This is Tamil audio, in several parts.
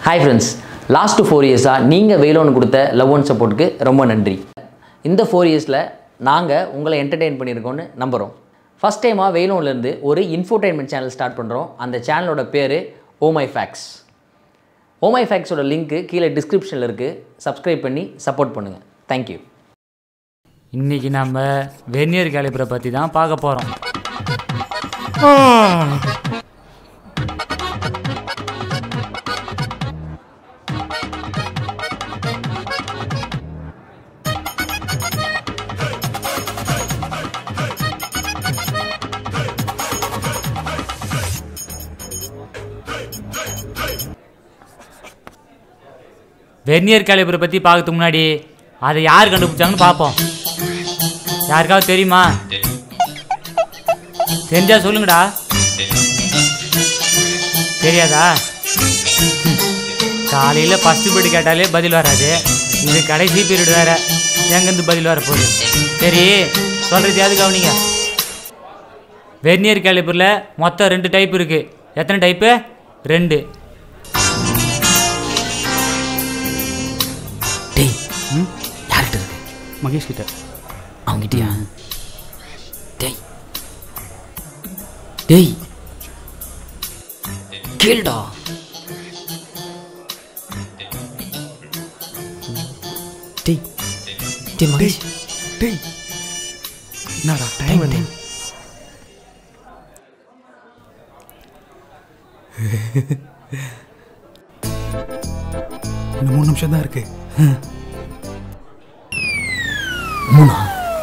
ஹாய் ஃப்ரெண்ட்ஸ் லாஸ்ட் ஃபோர் இயர்ஸாக நீங்கள் வெயிலோன் கொடுத்த லவ் அண்ட் சப்போர்ட்டுக்கு ரொம்ப நன்றி இந்த ஃபோர் இயர்ஸில் நாங்கள் உங்களை என்டர்டெயின் பண்ணியிருக்கோன்னு நம்புகிறோம் ஃபஸ்ட் டைமாக வெயிலோன்லேருந்து ஒரு இன்ஃபோடைன்மெண்ட் சேனல் ஸ்டார்ட் பண்ணுறோம் அந்த சேனலோட பேர் ஓமை ஃபேக்ஸ் ஓமை ஃபேக்ஸோட லிங்க்கு கீழே டிஸ்கிரிப்ஷனில் இருக்குது சப்ஸ்கிரைப் பண்ணி சப்போர்ட் பண்ணுங்கள் தேங்க்யூ இன்னைக்கு நம்ம வெர்னியர் கேலிபரை பற்றி தான் பார்க்க போகிறோம் வெர்னியர் கேலிபரை பற்றி பார்க்கறதுக்கு முன்னாடி அதை யார் கண்டுபிடிச்சாங்கன்னு பார்ப்போம் யாருக்காவது தெரியுமா தெரிஞ்சா சொல்லுங்கடா தெரியாதா காலையில் ஃபஸ்ட்டு பீரியட் கேட்டாலே பதில் வராது இது கடைசி பீரியட் வேற எங்கேருந்து பதில் வர போகுது சரி சொல்கிறது யாவது கவனிங்க வெர்னியர் கேலிபரில் மொத்தம் ரெண்டு டைப் இருக்குது எத்தனை டைப்பு ரெண்டு டேய் யார்கிட்ட இருக்கு மகேஷ் கிட்ட அவங்ககிட்டயா டேய் டேய் கேளுடா டேய் டேய் மகேஷ் டேய் என்னடா டைம் என்ன இன்னும் மூணு நிமிஷம் தான் இருக்கு மூணா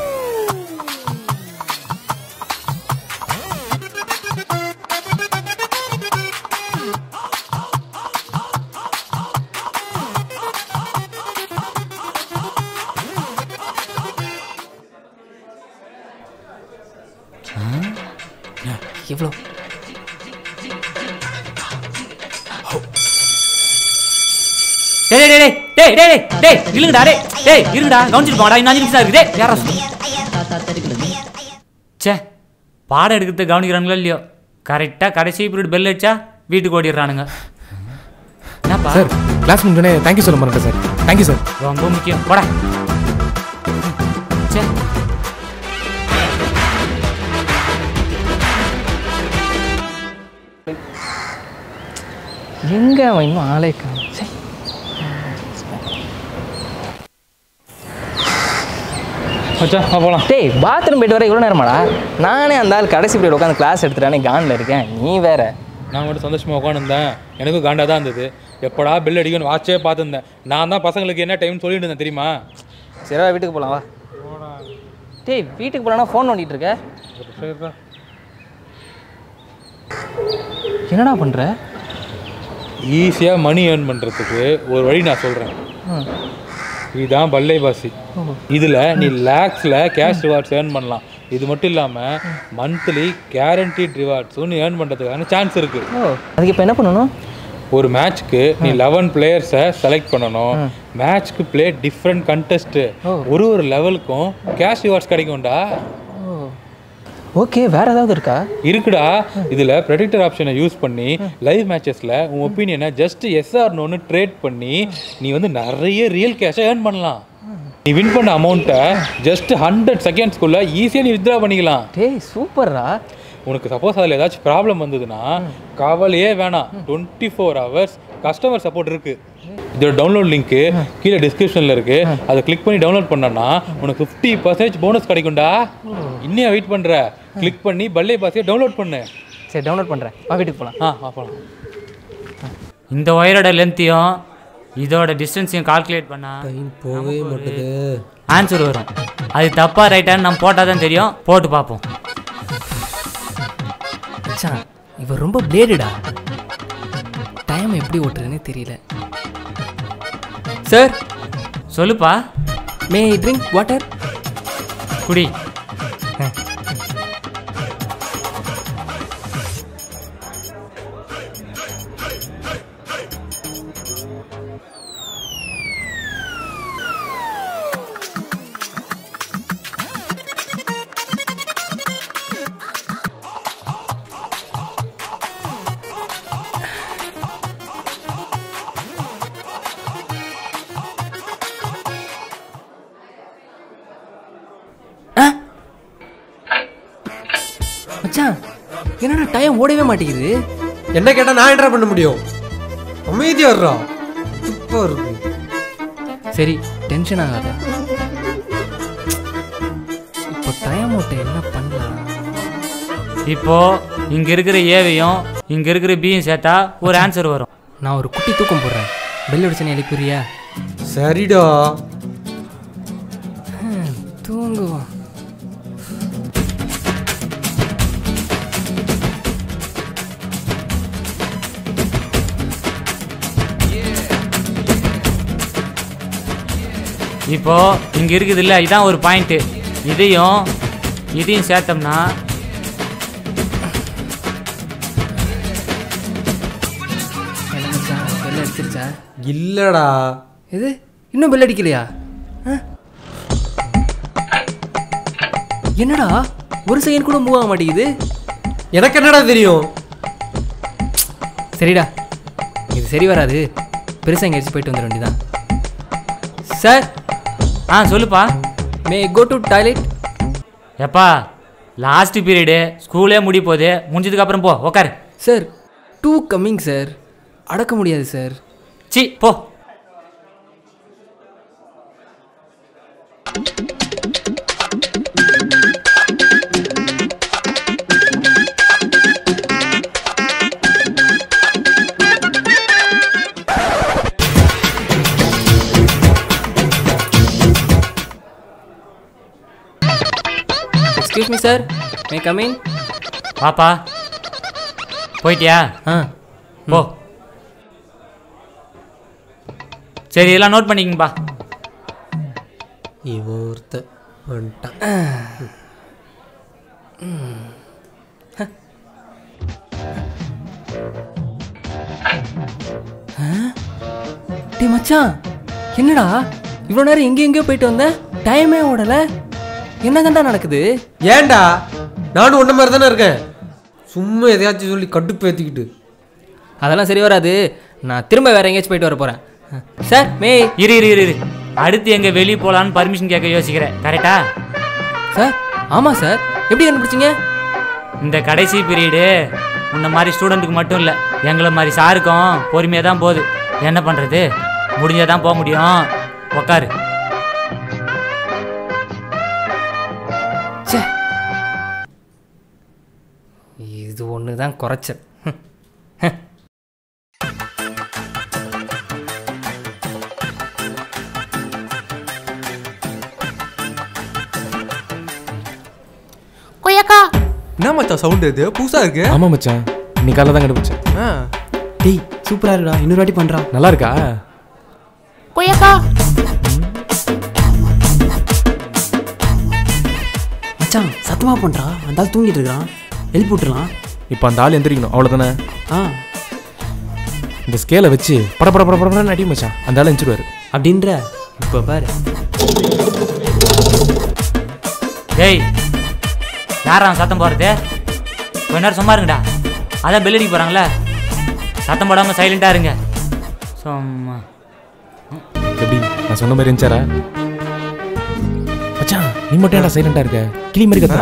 எவ்வளோ டேய் டேய் டேய் டேய் டேய் டேய் டேய் இல்லைங்கடா டேய் டேய் இருங்கடா கவனிச்சிட்டு போங்கடா இன்னும் அஞ்சு நிமிஷம் இருக்குது டேய் யாரா ச்சே பாடம் எடுக்கிறது கவனிக்கிறாங்களோ இல்லையோ கரெக்டாக கடைசி பீரியட் பெல் அடிச்சா வீட்டுக்கு ஓடிடுறானுங்க என்னப்பா சார் கிளாஸ் முடிஞ்சோடனே தேங்க்யூ சொல்ல மாட்டேன் சார் தேங்க்யூ சார் ரொம்ப முக்கியம் போடா ச்சே எங்க அவன் இன்னும் ஆளே காணோம். சே. மச்சா போகலாம் டேய் பாத்ரூம் போயிட்டு வர இவ்வளோ நேரமாடா நானே அந்த ஆள் கடைசி பீரியட் உட்காந்து கிளாஸ் எடுத்துட்டானே கானில் இருக்கேன் நீ வேற நான் மட்டும் சந்தோஷமாக உட்காந்துருந்தேன் எனக்கும் காண்டாக தான் இருந்தது எப்படா பெல் அடிக்கணும் வாட்சே பார்த்துருந்தேன் நான் தான் பசங்களுக்கு என்ன டைம்னு சொல்லிட்டு இருந்தேன் தெரியுமா சரி வா, வீட்டுக்கு போகலாம் வா டேய் வீட்டுக்கு போகலான்னா ஃபோன் நோண்டிட்டு இருக்க என்னடா பண்ணுற ஈஸியாக மணி ஏர்ன் பண்ணுறதுக்கு ஒரு வழி நான் சொல்கிறேன் இதுதான் பல்லைவாசி இதில் நீ லேக்ஸில் கேஷ் ரிவார்ட்ஸ் ஏர்ன் பண்ணலாம் இது மட்டும் இல்லாமல் மந்த்லி கேரண்டீட் ரிவார்ட்ஸும் நீ ஏர்ன் பண்ணுறதுக்கான சான்ஸ் இருக்குது ஓ அதுக்கு இப்போ என்ன பண்ணணும் ஒரு மேட்ச்க்கு நீ லெவன் பிளேயர்ஸை செலக்ட் பண்ணணும் மேட்ச்க்கு ப்ளே டிஃப்ரெண்ட் கண்டெஸ்ட்டு ஒரு ஒரு லெவலுக்கும் கேஷ் ரிவார்ட்ஸ் கிடைக்கும்டா ஓ ஓகே வேற ஏதாவது இருக்கா இருக்குடா இதுல ப்ரெடிக்டர் ஆப்ஷனை யூஸ் பண்ணி லைவ் மேட்சஸ்ல உன் ஒப்பீனியனை ஜஸ்ட் எஸ் ஆர் நோன்னு ட்ரேட் பண்ணி நீ வந்து நிறைய ரியல் கேஷை ஏர்ன் பண்ணலாம் நீ வின் பண்ண அமௌண்ட்டை ஜஸ்ட் ஹண்ட்ரட் செகண்ட்ஸ்க்குள்ள ஈஸியாக நீ வித்ட்ரா பண்ணிக்கலாம் டேய் சூப்பர்ரா உனக்கு சப்போஸ் அதில் ஏதாச்சும் ப்ராப்ளம் வந்ததுன்னா கவலையே வேணாம் twenty four hours customer support இருக்கு இதோட டவுன்லோட் லிங்க்கு கீழே டிஸ்கிரிப்ஷனில் இருக்கு அதை கிளிக் பண்ணி டவுன்லோட் பண்ணனா உனக்கு ஃபிஃப்டி பர்சன்டேஜ் போனஸ் கிடைக்கும்டா இன்னும் வெயிட் பண்ற கிளிக் பண்ணி பல்லே பாஸையை டவுன்லோட் பண்ணு சரி டவுன்லோட் பண்ணுறேன் வா வீட்டுக்கு போகலாம் ஆ பார்க்கலாம் இந்த ஒயரோட லென்த்தையும் இதோட டிஸ்டன்ஸையும் கால்குலேட் பண்ணா போகவே மாட்டேது ஆன்சர் வரும் அது தப்பா ரைட்டான்னு நம்ம போட்டால் தான் தெரியும் போட்டு பார்ப்போம் மச்சான் இவன் ரொம்ப பிளேடுடா டைம் எப்படி ஓட்டுறதுன்னு தெரியல சார் சொல்லுப்பா மே ட்ரிங்க் வாட்டர் குடி மச்சான் என்னடா டைம் ஓடவே மாட்டேங்குது என்ன கேட்டா நான் என்ன பண்ண முடியும் அமைதியா வர்றா துப்பா இருக்கு சரி டென்ஷன் ஆகாத இப்போ டைம் ஓட்ட என்ன பண்ணலாம் இப்போ இங்க இருக்கிற ஏவையும் இங்க இருக்கிற பியும் சேர்த்தா ஒரு ஆன்சர் வரும் நான் ஒரு குட்டி தூக்கம் போடுறேன் பெல் அடிச்சு எழுப்பிடுறியா சரிடா தூங்குவோம் இப்போ இங்க இருக்குது இல்ல இதான் ஒரு பாயிண்ட் இதையும் இதையும் சேர்த்தோம்னா என்ன மச்சான் பெல் அடிச்சிருச்சா இல்லடா இது இன்னும் பெல் அடிக்கலையா ஆ? என்னடா ஒரு செகண்ட் கூட மூவ் ஆக மாட்டேங்குது எனக்கு என்னடா தெரியும் சரிடா இது சரி வராது பெருசாக எங்கேயாச்சும் போயிட்டு வந்துட வேண்டியதான் சார் ஆ சொல்லுப்பா மே கோ டு டாய்லெட் எப்பா லாஸ்ட் பீரியடு ஸ்கூலே முடிய போகுது முடிஞ்சதுக்கு அப்புறம் போ உக்காரு சார் டூ கம்மிங் சார் அடக்க முடியாது சார் சி போ excuse me sir may coming பாப்பா போயிட்டியா ஆ போ சரி இதெல்லாம் நோட் பண்ணிக்கங்கப்பா இவன் ஒருத்த வந்துட்டான் டே மச்சான் என்னடா இவ்வளோ நேரம் எங்கே எங்கேயோ போயிட்டு வந்தேன் டைமே ஓடல என்ன தாண்டா நடக்குது ஏன்டா நானும் உன்ன மாதிரி தானே இருக்கேன் சும்மா எதையாச்சும் சொல்லி கடுப்பு ஏற்றிக்கிட்டு அதெல்லாம் சரி வராது நான் திரும்ப வேற எங்கேயாச்சும் போயிட்டு வர போகிறேன் சார் மே இரு இரு இரு இரு அடுத்து எங்க வெளியே போகலான்னு பர்மிஷன் கேட்க யோசிக்கிறேன் கரெக்டா சார் ஆமாம் சார் எப்படி கண்டுபிடிச்சிங்க இந்த கடைசி பீரியடு உன்ன மாதிரி ஸ்டூடெண்ட்டுக்கு மட்டும் இல்லை எங்களை மாதிரி சாருக்கும் பொறுமையாக தான் போகுது என்ன பண்ணுறது முடிஞ்சால் தான் போக முடியும் உக்காரு ச்சே இது ஒன்று தான் குறைச்சல் ஹம். ஹம். என்ன மச்சான் சவுண்ட் இது புதுசா இருக்கு ஆமா மச்சான் இன்னைக்கு காலைல தான் கண்டுபிடிச்சேன் ஆ டேய் சூப்பரா இருக்குடா இன்னொரு வாட்டி பண்றா நல்லா இருக்கா மச்சான் சத்தமா பண்றா அந்த ஆள் தூங்கிட்டு இருக்கான் எழுப்பி விட்டுறலாம் இப்போ அந்த ஆள் எந்திரிக்கணும் அவ்வளோதானே ஆ இந்த ஸ்கேலை வச்சு பட பட பட படன்னு அடி மச்சான் அந்த ஆள் எந்திரிவாரு அப்படின்ற இப்போ பாரு டேய் யாரா சத்தம் போடுறது கொஞ்ச நேரம் சும்மா இருங்கடா அதான் பெல் அடிக்க போகிறாங்களே சத்தம் போடாமல் சைலண்ட்டாக இருங்க சும்மா எப்படி நான் சொன்ன மாதிரி இருந்துச்சாரா மச்சான் நீ மட்டும் ஏன்டா சைலண்டா இருக்க கிளி மாதிரி கத்துறா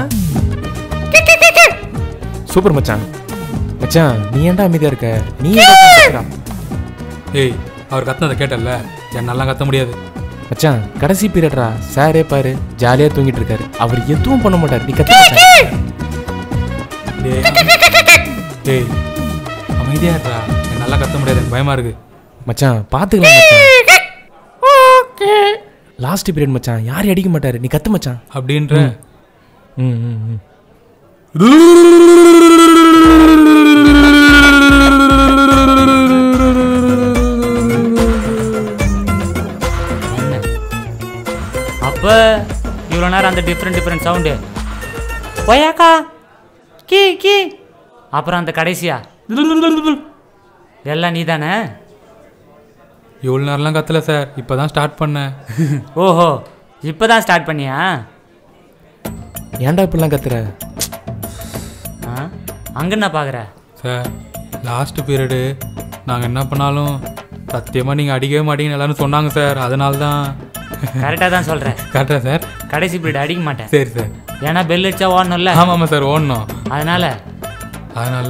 சூப்பர் மச்சான் மச்சான் நீ ஏன்டா அமைதியா இருக்க நீ ஏன்டா கத்துறா? ஏய் அவர் கத்துனதை கேட்டல என்னாலாம் கத்த முடியாது மச்சான் கடைசி பீரியட்ரா சாரே பாரு ஜாலியா தூங்கிட்டு இருக்காரு அவர் எதுவும் பண்ண மாட்டார் நீ கத்து மச்சான். டேய் டேய் அமைதியா இருடா என்னாலாம் கத்த முடியாது எனக்கு பயமா இருக்கு மச்சான் பாத்துக்கலாம் மச்சான் லாஸ்ட் பீரியட் மச்சான் யாரையும் அடிக்க மாட்டாரு நீ கத்து மச்சான் அப்படின்ற ம் ம் ம் அப்போ இவ்வளோ நேரம் அந்த டிஃப்ரெண்ட் டிஃப்ரெண்ட் சவுண்டு ஒயாக்கா கீ கீ அப்புறம் அந்த கடைசியா எல்லாம் நீ தானே இவ்வளோ நேரம்லாம் கத்தல சார் இப்போ தான் ஸ்டார்ட் பண்ணேன் ஓஹோ இப்போ தான் ஸ்டார்ட் பண்ணியா ஏன்டா இப்படிலாம் கத்துற ஆ அங்கே என்ன பார்க்குற சார் லாஸ்ட் பீரியடு நாங்கள் என்ன பண்ணாலும் சத்தியமாக நீங்கள் அடிக்கவே மாட்டீங்கன்னு எல்லாரும் சொன்னாங்க சார் அதனால தான் கரெக்டாக தான் சொல்கிறேன் கரெக்டா சார் கடைசி பீரியட் அடிக்க மாட்டேன் சரி சார் ஏன்னா பெல் அடிச்சா ஓடணும்ல ஆமாம் ஆமாம் சார் ஓடணும் அதனால அதனால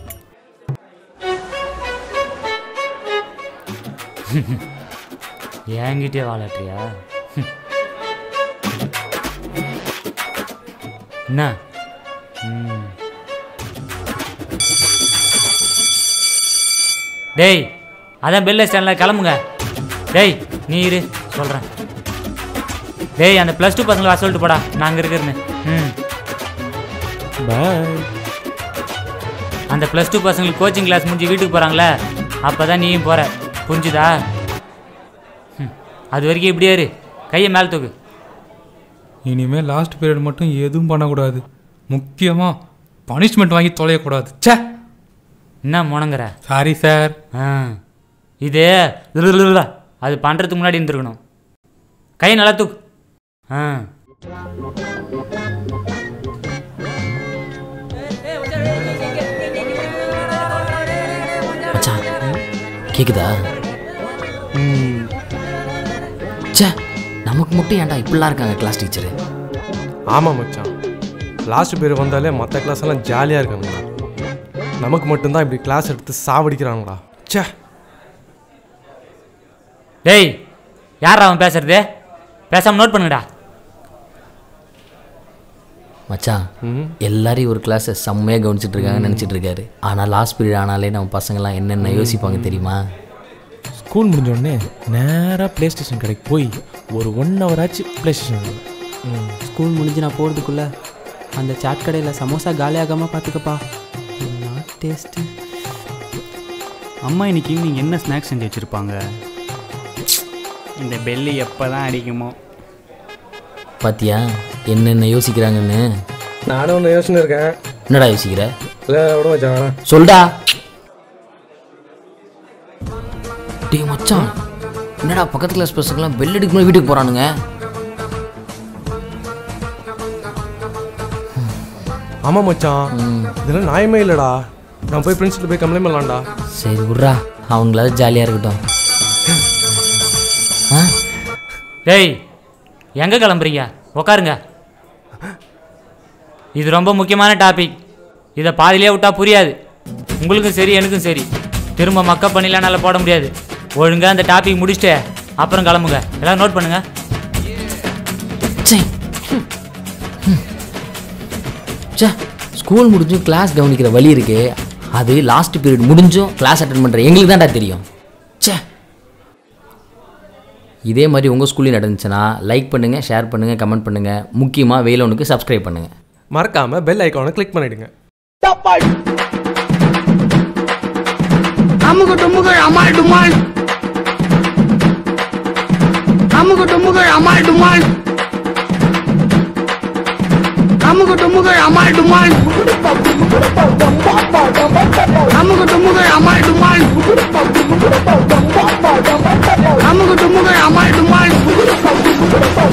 என்கிட்டயே வாழாட்டியா என்ன ம். டேய் அதான் பெல்ல ஸ்டாண்டில் கிளம்புங்க டேய் நீ இரு சொல்கிறேன் டேய் அந்த ப்ளஸ் டூ பசங்களை வர சொல்லிட்டு போடா நான் அங்கே இருக்கிறேன்னு ம் பாய் அந்த ப்ளஸ் டூ பசங்களுக்கு கோச்சிங் கிளாஸ் முடிஞ்சு வீட்டுக்கு போகிறாங்களே அப்போ தான் நீயும் போகிற புரிஞ்சுதா ம். அது வரைக்கும் இப்படியே இரு கையை மேலே தூக்கு இனிமேல் லாஸ்ட் பீரியட் மட்டும் எதுவும் பண்ணக்கூடாது முக்கியமாக பனிஷ்மெண்ட் வாங்கி தொலையக்கூடாது ச்சே என்ன முணங்குற சாரி சார் ஆ இது அது பண்ணுறதுக்கு முன்னாடி இருந்திருக்கணும் கையை நல்லா தூக்கு ஆ மச்சான் கேக்குதா ச்சே நமக்கு மட்டும் ஏன்டா இப்படிலாம் இருக்காங்க கிளாஸ் டீச்சரு ஆமாம் மச்சான் லாஸ்ட் பேர் வந்தாலே மற்ற கிளாஸ் எல்லாம் ஜாலியாக இருக்காங்கடா நமக்கு மட்டும்தான் இப்படி கிளாஸ் எடுத்து சாவடிக்கிறாங்களா ச்சே டேய் யார் அவன் பேசுறது பேசாமல் நோட் பண்ணுங்கடா மச்சான் எல்லாரையும் ஒரு கிளாஸை செம்மையாக கவனிச்சிட்டு இருக்காங்கன்னு நினச்சிட்டு இருக்காரு ஆனால் லாஸ்ட் பீரியட் ஆனாலே நம்ம பசங்களாம் என்னென்ன யோசிப்பாங்க தெரியுமா ஸ்கூல் முடிஞ்ச உடனே நேராக ப்ளே ஸ்டேஷன் கடைக்கு போய் ஒரு ஒன் ஹவர் ஆச்சு ப்ளே ஸ்டேஷன் ஸ்கூல் முடிஞ்சு நான் போகிறதுக்குள்ள அந்த சாட் கடையில் சமோசா காலியாகாமல் பார்த்துக்கப்பா என்ன டேஸ்ட்டு அம்மா இன்னைக்கு ஈவினிங் என்ன ஸ்நாக்ஸ் செஞ்சு வச்சுருப்பாங்க இந்த பெல்லி எப்போ தான் அடிக்குமோ பாத்தியா என்னென்ன யோசிக்கிறாங்கன்னு நானும் ஒன்று யோசனை இருக்கேன் என்னடா யோசிக்கிற இல்லை விட மச்சான் சொல்டா டேய் மச்சான் என்னடா பக்கத்து கிளாஸ் பசங்களாம் பெல் அடிக்கும் வீட்டுக்கு போகிறானுங்க ஆமாம் மச்சான் இதெல்லாம் நியாயமே இல்லைடா நான் போய் பிரின்சிபல் போய் கம்ப்ளைண்ட் பண்ணலாம்டா சரி விட்றா அவங்களாவது ஜாலியாக இருக்கட்டும் ஆ டேய் எங்கே கிளம்புறீங்க உக்காருங்க இது ரொம்ப முக்கியமான டாபிக் இதை பாதியிலே விட்டா புரியாது உங்களுக்கும் சரி எனக்கும் சரி திரும்ப மக்கப் பண்ணிலாம் என்னால் போட முடியாது ஒழுங்கா அந்த டாபிக் முடிச்சுட்டு அப்புறம் கிளம்புங்க எல்லாம் நோட் பண்ணுங்க ச்சே ச்சே ஸ்கூல் முடிஞ்சும் கிளாஸ் கவனிக்கிற வழி இருக்கு அது லாஸ்ட் பீரியட் முடிஞ்சும் கிளாஸ் அட்டன் பண்ணுற எங்களுக்கு தான்டா தெரியும் ச்சே இதே மாதிரி உங்கள் ஸ்கூல்லையும் நடந்துச்சுன்னா லைக் பண்ணுங்கள் ஷேர் பண்ணுங்கள் கமெண்ட் பண்ணுங்கள் முக்கியமாக வெயிலோனுக்கு சப்ஸ்கிரைப் பண்ணுங்கள் மறக்காமல் பெல் ஐக்கானை கிளிக் பண்ணிடுங்க அமுகு டுமுகள் அமால் டுமால் அமுகு டுமுகள் அமால் டுமால் அமுகு டுமுகள் அமால் டுமால் அமுகு டுமுகள் அமால் டுமால் அமுகு டுமுகள் அமால் டுமால்